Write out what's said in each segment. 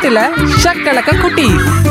பாட்டுல ஷக்கலக்க குட்டி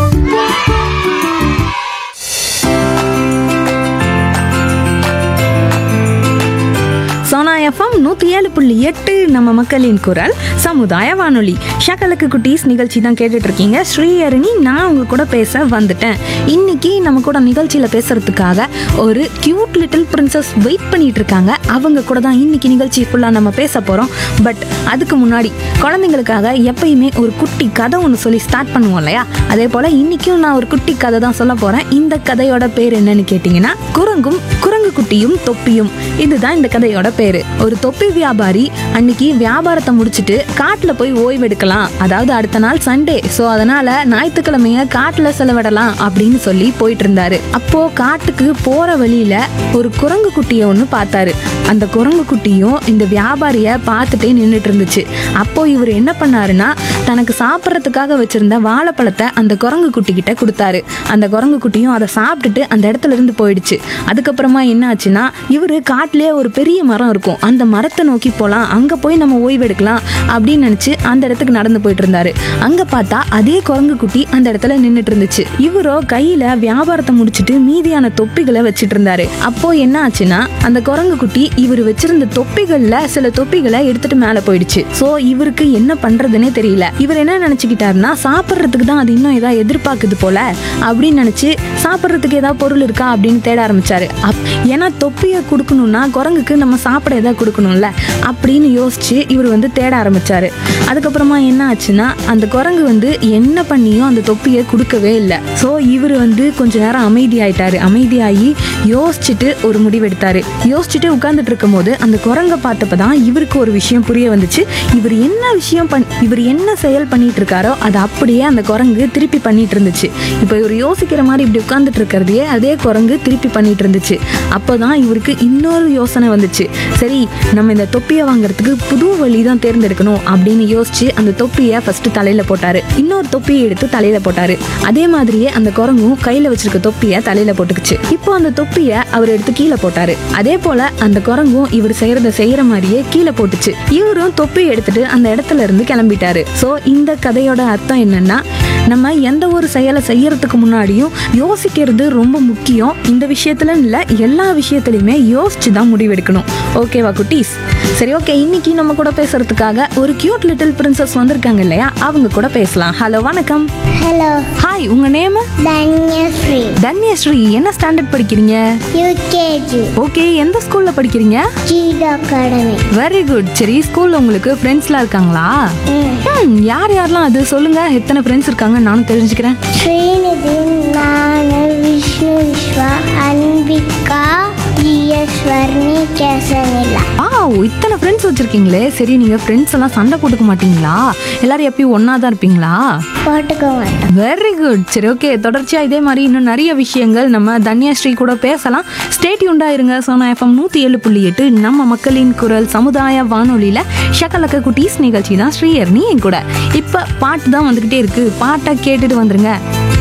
சோனா எஃப்எம் நூற்றி ஏழு புள்ளி எட்டு நம்ம மக்களின் குரல் சமுதாய வானொலி ஷக்கலுக்கு குட்டீஸ் நிகழ்ச்சி தான் கேட்டுட்டு இருக்கீங்க ஸ்ரீஹரணி நான் உங்க கூட பேச வந்துட்டேன் இன்னைக்கு நம்ம கூட நிகழ்ச்சியில் பேசுறதுக்காக ஒரு கியூட் லிட்டில் பிரின்சஸ் வெயிட் பண்ணிட்டு இருக்காங்க அவங்க கூட தான் இன்னைக்கு நிகழ்ச்சி ஃபுல்லாக நம்ம பேச போகிறோம் பட் அதுக்கு முன்னாடி குழந்தைங்களுக்காக எப்பயுமே ஒரு குட்டி கதை ஒன்று சொல்லி ஸ்டார்ட் பண்ணுவோம் இல்லையா அதே போல் இன்னைக்கும் நான் ஒரு குட்டி கதை தான் சொல்ல போகிறேன் இந்த கதையோட பேர் என்னன்னு கேட்டிங்கன்னா குரங்கும் குரங்கு குட்டியும் தொப்பியும் இதுதான் இந்த கதையோட பேரு ஒரு தொப்பி வியாபாரி அன்னைக்கு வியாபாரத்தை முடிச்சிட்டு காட்டுல போய் ஓய்வெடுக்கலாம் அதாவது அடுத்த நாள் சண்டே சோ அதனால ஞாயிற்றுக்கிழமைய காட்டுல செலவிடலாம் அப்படின்னு சொல்லி போயிட்டு இருந்தாரு அப்போ காட்டுக்கு போற வழியில ஒரு குரங்கு குட்டியை ஒன்று பார்த்தாரு அந்த குரங்கு குட்டியும் இந்த வியாபாரிய பார்த்துட்டே நின்றுட்டு இருந்துச்சு அப்போ இவர் என்ன பண்ணாருன்னா தனக்கு சாப்பிட்றதுக்காக வச்சிருந்த வாழைப்பழத்தை அந்த குரங்கு குட்டி கிட்ட கொடுத்தாரு அந்த குரங்கு குட்டியும் அதை சாப்பிட்டுட்டு அந்த இடத்துல இருந்து போயிடுச்சு அதுக்கப்புறமா என்ன ஆச்சுன்னா இவரு காட்டிலேயே ஒரு பெரிய மரம் இருக்கும் அந்த மரத்தை நோக்கி போகலாம் அங்க போய் நம்ம ஓய்வெடுக்கலாம் அப்படின்னு நினைச்சு அந்த இடத்துக்கு நடந்து போயிட்டு இருந்தாரு அங்க பார்த்தா அதே குரங்கு குட்டி அந்த இடத்துல நின்றுட்டு இருந்துச்சு இவரோ கையில வியாபாரத்தை முடிச்சிட்டு மீதியான தொப்பிகளை வச்சிட்டு இருந்தாரு அப்போ என்ன ஆச்சுன்னா அந்த குரங்கு குட்டி இவர் வச்சிருந்த தொப்பிகள்ல சில தொப்பிகளை எடுத்துட்டு மேல போயிடுச்சு சோ இவருக்கு என்ன பண்றதுன்னே தெரியல இவர் என்ன நினைச்சுக்கிட்டாருன்னா சாப்பிட்றதுக்கு தான் அது இன்னும் ஏதாவது எதிர்பார்க்குது போல அப்படின்னு நினைச்சு சாப்பிட்றதுக்கு ஏதாவது பொருள் இருக்கா அப்படின்னு தேட ஆரம்பிச்சாரு அப் ஏன்னா தொப்பியை கொடுக்கணும்னா குரங்குக்கு நம்ம சாப்பிட ஏதாவது கொடுக்கணும்ல அப்படின்னு யோசிச்சு இவர் வந்து தேட ஆரம்பிச்சாரு அதுக்கப்புறமா என்ன ஆச்சுன்னா அந்த குரங்கு வந்து என்ன பண்ணியும் அந்த தொப்பியை கொடுக்கவே இல்லை ஸோ இவர் வந்து கொஞ்ச நேரம் அமைதியாயிட்டாரு அமைதியாகி யோசிச்சுட்டு ஒரு முடிவெடுத்தாரு யோசிச்சுட்டு உட்கார்ந்துட்டு இருக்கும்போது அந்த குரங்கை பார்த்தப்பதான் இவருக்கு ஒரு விஷயம் புரிய வந்துச்சு இவர் என்ன விஷயம் பண் இவர் என்ன செயல் பண்ணிட்டு இருக்காரோ அதை அப்படியே அந்த குரங்கு திருப்பி பண்ணிட்டு இருந்துச்சு இப்போ இவர் யோசிக்கிற மாதிரி இப்படி உட்கார்ந்துட்டு இருக்கிறதையே அதே குரங்கு திருப்பி பண்ணிட்டு இருந்துச்சு அப்போதான் இவருக்கு இன்னொரு யோசனை வந்துச்சு சரி நம்ம இந்த தொப்பியை வாங்குறதுக்கு புது வழி தான் தேர்ந்தெடுக்கணும் அப்படின்னு யோசிச்சு அந்த தொப்பியை ஃபர்ஸ்ட் தலையில போட்டாரு இன்னொரு தொப்பியை எடுத்து தலையில போட்டாரு அதே மாதிரியே அந்த குரங்கும் கையில வச்சிருக்க தொப்பியை தலையில போட்டுக்குச்சு இப்போ அந்த தொப்பியை அவர் எடுத்து கீழே போட்டாரு அதே போல அந்த குரங்கும் இவர் செய்யறத செய்யற மாதிரியே கீழே போட்டுச்சு இவரும் தொப்பியை எடுத்துட்டு அந்த இடத்துல இருந்து கிளம்பிட்டாரு சோ இந்த கதையோட அர்த்தம் என்னன்னா நம்ம எந்த ஒரு செயலை செய்யறதுக்கு முன்னாடியும் யோசிக்கிறது ரொம்ப முக்கியம் இந்த விஷயத்துல இல்ல எல்லா விஷயத்துலையுமே யோசிச்சு தான் முடிவெடுக்கணும் ஓகேவா குட்டீஸ் சரி ஓகே இன்னைக்கு நம்ம கூட பேசுறதுக்காக ஒரு கியூட் லிட்டில் பிரின்சஸ் வந்திருக்காங்க இல்லையா அவங்க கூட பேசலாம் ஹலோ வணக்கம் ஹலோ ஹாய் உங்க நேம் தன்யஸ்ரீ தன்யஸ்ரீ என்ன ஸ்டாண்டர்ட் படிக்கிறீங்க யூகேஜி ஓகே எந்த ஸ்கூல்ல படிக்கிறீங்க ஜீட் அகாடமி வெரி குட் சரி ஸ்கூல்ல உங்களுக்கு ஃப்ரெண்ட்ஸ்லாம் இருக்காங்களா ம், யார் யாரெல்லாம் அது சொல்லுங்க எத்தனை ஃப்ரெண்ட்ஸ் இருக்காங்க நானும் தெரிஞ்சுக்கிறேன் ஸ்ரீநிதி நான் விஷ்ணு விஸ்வா அன்பிகா ஜிஎஸ்வர்ணி கேசனிலா ஆ இத்தனை ஃப்ரெண்ட்ஸ் வச்சிருக்கீங்களே சரி நீங்க ஃப்ரெண்ட்ஸ் எல்லாம் சண்டை போட்டுக்க மாட்டீங்களா எல்லாரும் எப்பயும் ஒண்ணா தான் இருப்பீங்களா போட்டுக்க மாட்டோம் வெரி குட் சரி ஓகே தொடர்ச்சியா இதே மாதிரி இன்னும் நிறைய விஷயங்கள் நம்ம தன்யாஸ்ரீ கூட பேசலாம் ஸ்டேட்யூண்டா இருங்க சோனா எஃப்எம் நூத்தி ஏழு புள்ளி எட்டு நம்ம மக்களின் குரல் சமுதாய வானொலியில ஷக்கலக்க குட்டீஸ் நிகழ்ச்சி தான் ஸ்ரீஹர்னி என் கூட இப்ப பாட்டு தான் வந்துகிட்டே இருக்கு பாட்டை கேட்டுட்டு வந்துருங்க